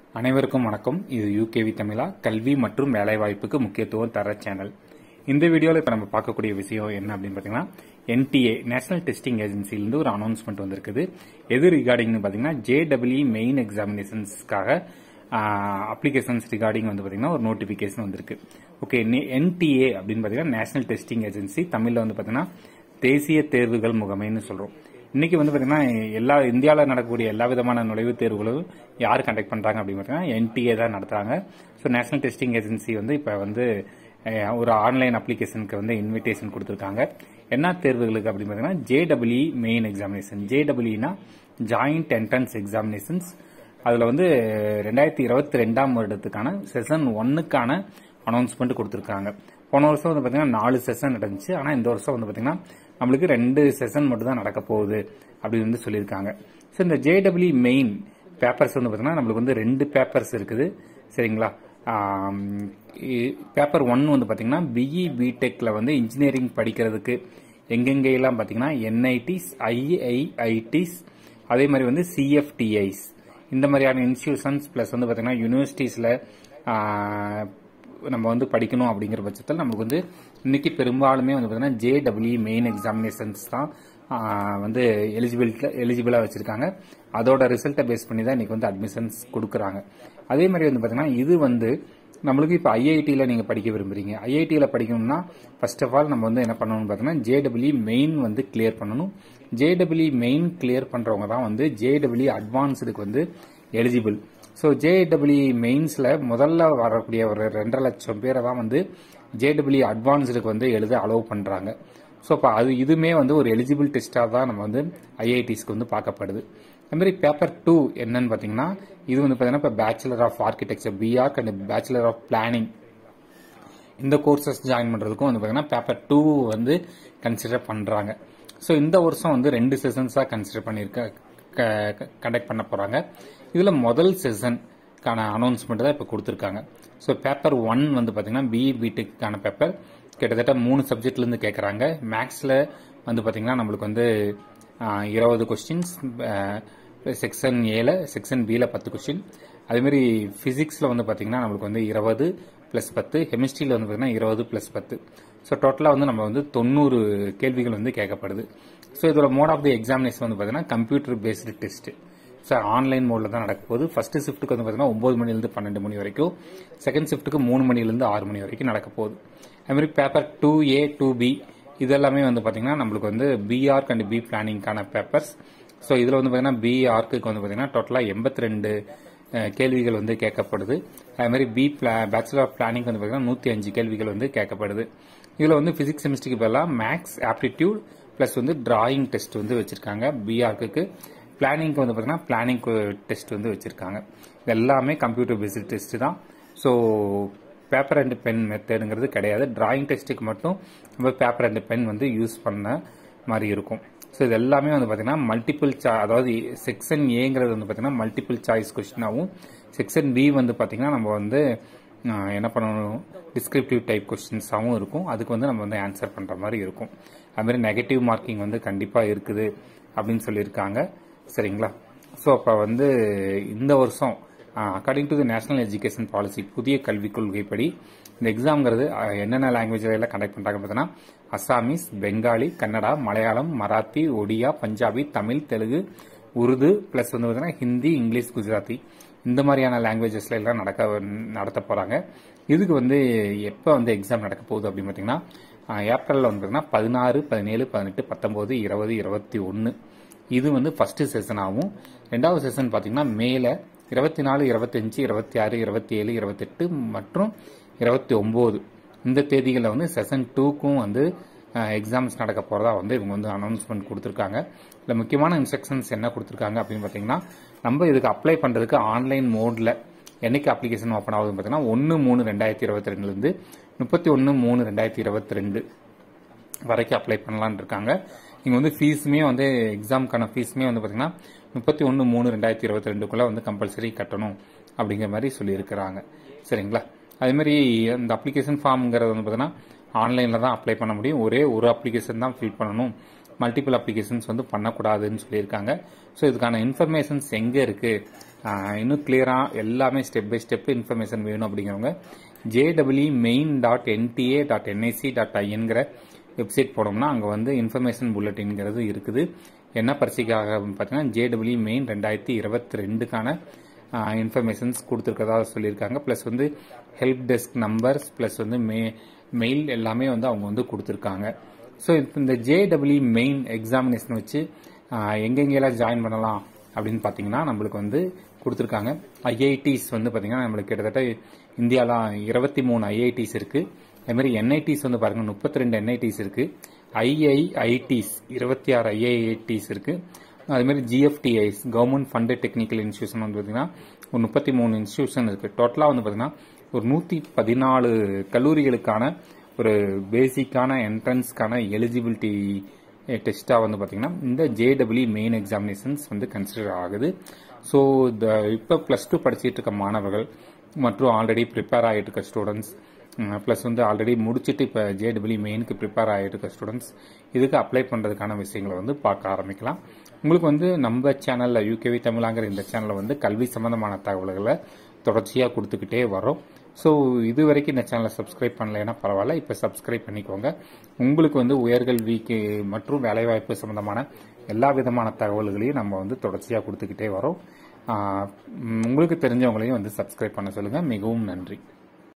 அனைவருக்கும் வணக்கம் இது யூகேவி தமிழா கல்வி மற்றும் வேலைவாய்ப்புக்கு முக்கியத்துவம் தர சேனல் இந்த வீடியோவில் இப்போ நம்ம பார்க்கக்கூடிய விஷயம் என்ன அப்படின்னு பார்த்தீங்கன்னா என்டிஏ நேஷனல் டெஸ்டிங் ஏஜென்சிலேருந்து ஒரு அனௌன்ஸ்மெண்ட் வந்திருக்குது எது ரிகார்டிங்னு பார்த்தீங்கன்னா ஜேடபிள்இ மெயின் எக்ஸாமினேஷன்ஸ்க்காக அப்ளிகேஷன்ஸ் ரிகார்டிங் வந்து பார்த்தீங்கன்னா ஒரு நோட்டிஃபிகேஷன் வந்திருக்கு ஓகே என்டிஏ அப்படின்னு பார்த்தீங்கன்னா நேஷனல் டெஸ்டிங் ஏஜென்சி தமிழில் வந்து பார்த்தீங்கன்னா தேசிய தேர்வுகள் முகமைன்னு சொல்கிறோம் இன்னைக்கு வந்து பாத்தீங்கன்னா எல்லா இந்தியாவில் நடக்கக்கூடிய எல்லா விதமான நுழைவுத் தேர்வுகளும் யார் கண்டக்ட் பண்றாங்க அப்படின்னு பார்த்தீங்கன்னா என்டிஏ தான் நடத்துறாங்க ஸோ நேஷனல் டெஸ்டிங் ஏஜென்சி வந்து இப்போ வந்து அஹ், ஒரு ஆன்லைன் அப்ளிகேஷனுக்கு வந்து இன்விடேஷன் கொடுத்துருக்காங்க என்ன தேர்வுகளுக்கு அப்படின்னு பார்த்தீங்கன்னா ஜேடபிள்இ மெயின் எக்ஸாமினேஷன் ஜேடபிள்இனா ஜாயிண்ட் என்ட்ரன்ஸ் எக்ஸாமினேஷன்ஸ் அதில் வந்து ரெண்டாயிரத்தி இருபத்தி ரெண்டாம் வருடத்துக்கான செஷன் ஒன்னுக்கான அனௌன்ஸ்மெண்ட் கொடுத்துருக்காங்க போன வருஷம் வந்து பார்த்தீங்கன்னா நாலு செஷன் நடந்துச்சு ஆனால் இந்த வருஷம் வந்து பார்த்தீங்கன்னா நம்மளுக்கு ரெண்டு செஷன் மட்டும் தான் நடக்க போகுது அப்படின்னு வந்து சொல்லியிருக்காங்க ஸோ இந்த ஜேடபிள்இ மெயின் பேப்பர்ஸ் வந்து பார்த்தீங்கன்னா நம்மளுக்கு வந்து ரெண்டு பேப்பர்ஸ் இருக்குது சரிங்களா பேப்பர் ஒன் வந்து பார்த்தீங்கன்னா பிஇ பிடெக்கில் வந்து இன்ஜினியரிங் படிக்கிறதுக்கு எங்கெங்கெல்லாம் பார்த்தீங்கன்னா என்ஐடிஸ் ஐஐஐடிஸ் அதே மாதிரி வந்து சிஎஃப்டிஐஸ் இந்த மாதிரியான இன்ஸ்டிடியூஷன்ஸ் ப்ளஸ் வந்து பார்த்தீங்கன்னா யூனிவர்சிட்டிஸில் நம்ம வந்து படிக்கணும் அப்படிங்கிற பட்சத்தில் நமக்கு வந்து இன்னைக்கு பெரும்பாலுமே வந்து பார்த்தீங்கன்னா ஜேடபிள்இ மெயின் எக்ஸாமினேஷன்ஸ் தான் ஆஹ், வந்து எலிஜிபிள் எலிஜிபிளாக வச்சிருக்காங்க அதோட ரிசல்ட்டை பேஸ் பண்ணி தான் இன்னைக்கு வந்து அட்மிஷன்ஸ் கொடுக்குறாங்க அதே மாதிரி வந்து பார்த்தீங்கன்னா இது வந்து நம்மளுக்கு இப்போ ஐஐடியில் நீங்கள் படிக்க விரும்புறீங்க ஐஐடியில் படிக்கணும்னா ஃபர்ஸ்ட் ஆஃப் ஆல் நம்ம வந்து என்ன பண்ணணும்னு பார்த்தீங்கன்னா ஜேடபிள்இ மெயின் வந்து கிளியர் பண்ணணும் ஜேடபிள்இ மெயின் கிளியர் பண்ணுறவங்க தான் வந்து ஜேடபிள்இ அட்வான்ஸ்டுக்கு வந்து எலிஜிபிள் ஸோ ஜேடபிள்இ மெயின்ஸில் முதல்ல வரக்கூடிய ஒரு ரெண்டரை லட்சம் பேரை தான் வந்து ஜேடபிள்இ அட்வான்ஸ்டுக்கு வந்து எழுத அலோவ் பண்ணுறாங்க ஸோ இப்போ அது இதுவுமே வந்து ஒரு எலிஜிபிள் டெஸ்ட்டாக தான் நம்ம வந்து ஐஐடிஸ்க்கு வந்து பார்க்கப்படுது அது மாதிரி பேப்பர் டூ என்னன்னு பார்த்தீங்கன்னா இது வந்து பார்த்தீங்கன்னா இப்போ bachelor of architecture B Arch and bachelor of planning இந்த கோர்சஸ் ஜாயின் பண்ணுறதுக்கும் வந்து பார்த்தீங்கன்னா பேப்பர் டூ வந்து கன்சிடர் பண்ணுறாங்க ஸோ இந்த வருஷம் வந்து ரெண்டு செஷன்ஸாக கன்சிடர் பண்ணியிருக்க கண்டக்ட் பண்ண போகிறாங்க இதில் முதல் செஷனுக்கான அனௌன்ஸ்மெண்ட் தான் இப்போ கொடுத்துருக்காங்க ஸோ பேப்பர் ஒன் வந்து பார்த்தீங்கன்னா பிஇ பிடெக்கான பேப்பர் கிட்டத்தட்ட மூணு சப்ஜெக்ட்லேருந்து கேட்குறாங்க மேக்ஸில் வந்து பார்த்தீங்கன்னா நம்மளுக்கு வந்து ஆஹ், இருபது கொஸ்டின்ஸ் செக்ஷன் ஏல செக்ஷன் பியில் பத்து கொஸ்டின் அதேமாரி ஃபிசிக்ஸில் வந்து பார்த்தீங்கன்னா நம்மளுக்கு வந்து இருபது ப்ளஸ் பத்து கெமிஸ்ட்ரியில் வந்து பார்த்தீங்கன்னா இருபது ப்ளஸ் பத்து ஸோ டோட்டலாக வந்து நம்ம வந்து தொண்ணூறு கேள்விகள் வந்து கேட்கப்படுது ஸோ இதோட மோட் ஆஃப் தி எக்ஸாமினேஷன் வந்து பார்த்தீங்கன்னா computer based test so online மோடில் தான் நடக்க போகுது ஃபர்ஸ்ட் ஷிஃப்ட்டுக்கு வந்து பார்த்தீங்கன்னா ஒம்பது மணிலேருந்து பன்னெண்டு மணி வரைக்கும் செகண்ட் ஷிஃப்ட்டுக்கு மூணு மணிலேருந்து ஆறு மணி வரைக்கும் நடக்க போகுது அதுமாதிரி paper two A two B இதெல்லாமே வந்து பார்த்தீங்கன்னா நம்மளுக்கு வந்து பிஆர்க் அண்ட் பி பிளானிங்கான பேப்பர்ஸ் ஸோ இதில் வந்து பார்த்தீங்கன்னா பிஆர்க்கு வந்து பார்த்தீங்கன்னா டோட்டலாக எண்பத்தி ரெண்டு கேள்விகள் வந்து கேட்கப்படுது அது மாதிரி பி பிளா பேச்சுலர் ஆஃப் பிளானிங் வந்து பார்த்தீங்கன்னா நூற்றி அஞ்சு கேள்விகள் வந்து கேட்கப்படுது இதில் வந்து ஃபிசிக்ஸ் செமிஸ்ட்ரிக்கு பதிலாக மேக்ஸ் ஆப்டிடியூட் ப்ளஸ் வந்து டிராயிங் டெஸ்ட் வந்து வச்சுருக்காங்க பிஆர்க்கு பிளானிங்க்கு வந்து பார்த்தீங்கன்னா பிளானிங் டெஸ்ட் வந்து வச்சுருக்காங்க இது எல்லாமே கம்ப்யூட்டர் பேஸ்டு டெஸ்ட் தான் ஸோ பேப்பர் அண்ட் பென் மெத்தடுங்கிறது கிடையாது டிராயிங் டெஸ்ட்டுக்கு மட்டும் நம்ம பேப்பர் அண்ட் பென் வந்து யூஸ் பண்ண மாதிரி இருக்கும் ஸோ இது எல்லாமே வந்து பார்த்தீங்கன்னா மல்டிபிள் சா அதாவது செக்ஷன் ஏங்கிறது வந்து பார்த்தீங்கன்னா மல்டிபிள் சாய்ஸ் கொஸ்டினாகவும் செக்ஷன் பி வந்து பார்த்தீங்கன்னா நம்ம வந்து ஆஹ், என்ன பண்ணணும் டிஸ்கிரிப்டிவ் டைப் கொஸ்டின்ஸாகவும் இருக்கும் அதுக்கு வந்து நம்ம வந்து ஆன்சர் பண்ணுற மாதிரி இருக்கும் அதுமாதிரி நெகட்டிவ் மார்க்கிங் வந்து கண்டிப்பாக இருக்குது அப்படின்னு சொல்லியிருக்காங்க சரிங்களா ஸோ அப்போ வந்து இந்த வருஷம் according to the National Education Policy புதிய கல்விக் கொள்கைப்படி இந்த எக்ஸாம்ங்கிறது அஹ், என்னென்ன லாங்குவேஜில் எல்லாம் கண்டக்ட் பண்ணுறாங்க பார்த்தீங்கன்னா அசாமீஸ் பெங்காலி கன்னடா மலையாளம் மராத்தி ஒடியா பஞ்சாபி தமிழ் தெலுங்கு உருது ப்ளஸ் வந்து பார்த்தீங்கன்னா ஹிந்தி இங்கிலீஷ் குஜராத்தி இந்த மாதிரியான லாங்குவேஜஸ்ல எல்லாம் நடக்க நடத்த போகிறாங்க இதுக்கு வந்து எப்போ வந்து எக்ஸாம் நடக்க போகுது அப்படின்னு பார்த்தீங்கன்னா அஹ், ஏப்ரலில் வந்து பார்த்தீங்கன்னா பதினாறு பதினேழு பதினெட்டு பத்தொம்போது இருபது இருபத்தி ஒன்று இது வந்து ஃபர்ஸ்ட் செஷனாகவும் ரெண்டாவது செஷன் பார்த்தீங்கன்னா மேல இருபத்தி நாலு இருபத்தஞ்சு இருபத்தி ஆறு இருபத்தி ஏழு இருபத்தெட்டு மற்றும் இருபத்தி ஒம்பது இந்த தேதிகளில் வந்து செஷன் டூக்கும் வந்து எக்ஸாம்ஸ் நடக்க போகிறதா வந்து இவங்க வந்து அனௌன்ஸ்மெண்ட் கொடுத்துருக்காங்க இதில் முக்கியமான இன்ஸ்ட்ரக்ஷன்ஸ் என்ன கொடுத்துருக்காங்க அப்படின்னு பார்த்தீங்கன்னா நம்ம இதுக்கு அப்ளை பண்ணுறதுக்கு ஆன்லைன் மோடில் என்னைக்கு அப்ளிகேஷன் ஓப்பன் ஆகுதுன்னு பார்த்தீங்கன்னா ஒன்று மூணு ரெண்டாயிரத்தி இருபத்தி ரெண்டுலேருந்து முப்பத்தி ஒன்று மூணு ரெண்டாயிரத்தி இருபத்தி ரெண்டு வரைக்கும் அப்ளை பண்ணலான்னு இருக்காங்க இங்கே வந்து ஃபீஸுமே வந்து எக்ஸாமுக்கான ஃபீஸுமே வந்து பார்த்தீங்கன்னா முப்பத்தி ஒன்று மூணு ரெண்டாயிரத்தி இருபத்தி ரெண்டுக்குள்ளே வந்து கம்பல்சரி கட்டணும் அப்படிங்கிற மாதிரி சொல்லியிருக்கிறாங்க சரிங்களா அதே மாதிரி அந்த அப்ளிகேஷன் ஃபார்ம்ங்கிறது வந்து பார்த்தீங்கன்னா ஆன்லைனில் தான் அப்ளை பண்ண முடியும் ஒரே ஒரு அப்ளிகேஷன் தான் ஃபில் பண்ணணும் மல்டிபிள் அப்ளிகேஷன்ஸ் வந்து பண்ணக்கூடாதுன்னு சொல்லியிருக்காங்க ஸோ இதுக்கான இன்ஃபர்மேஷன்ஸ் எங்கே இருக்கு ஆஹ் இன்னும் கிளியராக எல்லாமே ஸ்டெப் பை ஸ்டெப் இன்ஃபர்மேஷன் வேணும் அப்படிங்கிறவங்க ஜேடபிள்யூ main dot NTA dot NIC dot ஐஎன்கிற வெப்சைட் போனோம்னா அங்கே வந்து இன்ஃபர்மேஷன் புல்லட்டின்ங்கிறது இருக்குது என்ன பரிசைக்காக பார்த்தீங்கன்னா ஜேடபிள்யூ மெயின் ரெண்டாயிரத்தி இருபத்தி ரெண்டுக்கான இன்ஃபர்மேஷன்ஸ் கொடுத்துருக்கதா சொல்லியிருக்காங்க ப்ளஸ் வந்து ஹெல்ப் டெஸ்க் நம்பர்ஸ் ப்ளஸ் வந்து மே மெயில் எல்லாமே வந்து அவங்க வந்து கொடுத்துருக்காங்க ஸோ இந்த ஜேடபிள்யூ மெயின் எக்ஸாமினேஷன் வச்சு ஆஹ், எங்கெங்கெல்லாம் ஜாயின் பண்ணலாம் அப்படின்னு பார்த்தீங்கன்னா நம்மளுக்கு வந்து கொடுத்துருக்காங்க ஐஐடிஸ் வந்து பார்த்தீங்கன்னா நம்மளுக்கு கிட்டத்தட்ட இந்தியாவில் இருபத்தி மூணு ஐஐடிஸ் இருக்கு அதே மாதிரி என்ஐடிஸ் வந்து பாருங்க முப்பத்தி ரெண்டு என்ஐடிஸ் இருக்கு ஐஐஐடிஸ் இருபத்தி ஆறு ஐஐஐடிஸ் இருக்கு அதே மாதிரி GFTIs government funded technical institution வந்து பார்த்தீங்கன்னா ஒரு முப்பத்தி மூணு இன்ஸ்டியூஷன் இருக்கு டோட்டலாக வந்து பார்த்தீங்கன்னா ஒரு நூற்றி பதினாலு கல்லூரிகளுக்கான ஒரு பேசிக்கான என்ட்ரன்ஸ்க்கான எலிஜிபிலிட்டி டெஸ்ட்டாக வந்து பார்த்தீங்கன்னா இந்த ஜேடபிள்யூ மெயின் எக்ஸாமினேஷன்ஸ் வந்து கன்சிடர் ஆகுது ஸோ இந்த இப்போ ப்ளஸ் டூ படிச்சிட்டு இருக்க மாணவர்கள் மற்றும் ஆல்ரெடி ப்ரிப்பேர் ஆகிட்டு இருக்க ஸ்டூடெண்ட்ஸ் ப்ளஸ் வந்து ஆல்ரெடி முடிச்சுட்டு இப்போ ஜேடபிள்யூ மெயினுக்கு ப்ரிப்பேர் ஆகிட்டு இருக்க ஸ்டூடெண்ட்ஸ் இதுக்கு அப்ளை பண்ணுறதுக்கான விஷயங்களை வந்து பார்க்க ஆரம்பிக்கலாம் உங்களுக்கு வந்து நம்ம சேனலில் யூகேவி தமிழாங்கிற இந்த சேனலில் வந்து கல்வி சம்பந்தமான தகவல்களை தொடர்ச்சியாக கொடுத்துக்கிட்டே வரோம் ஸோ இது வரைக்கும் இந்த சேனலை சப்ஸ்கிரைப் பண்ணலைன்னா பரவாயில்ல இப்போ சப்ஸ்கிரைப் பண்ணிக்கோங்க உங்களுக்கு வந்து உயர்கல்விக்கு மற்றும் வேலைவாய்ப்பு சம்பந்தமான எல்லா விதமான தகவல்களையும் நம்ம வந்து தொடர்ச்சியாக கொடுத்துக்கிட்டே வரோம் ஆஹ் உம் உங்களுக்கு தெரிஞ்சவங்களையும் வந்து சப்ஸ்கிரைப் பண்ண சொல்லுங்கள் மிகவும் நன்றி